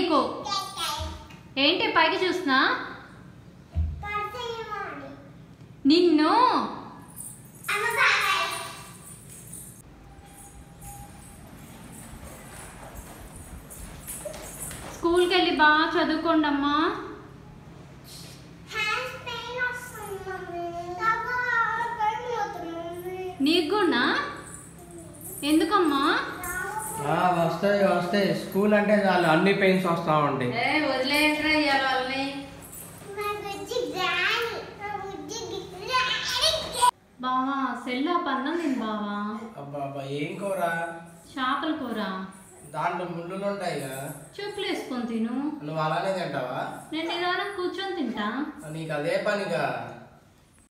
నీకు ఏంటి పైకి చూస్తున్నా నిన్ను స్కూల్కి వెళ్ళి బాగా చదువుకోండి అమ్మా నీకు కూడా ఎందుకమ్మా ఆ, వస్తాయి వస్తాయి స్కూల్ అంటే చాలు అన్ని పెయిన్స్ వస్తూ ఉంటాయి ఏ వదిలేయండిరా ఇవాళ వాళ్ళని బావా సెల్ ఆ పన్నం నేను బావా అబ్బా అబ్బా ఏం కూర చేపల కూర దాంట్లో ముళ్ళులు ఉంటాయి కదా చెప్పులు వేసుకొని తిను నువ్వు అలానే తింటావా నేను నిదానం కూర్చొని తింటా నీకు అదే పనిగా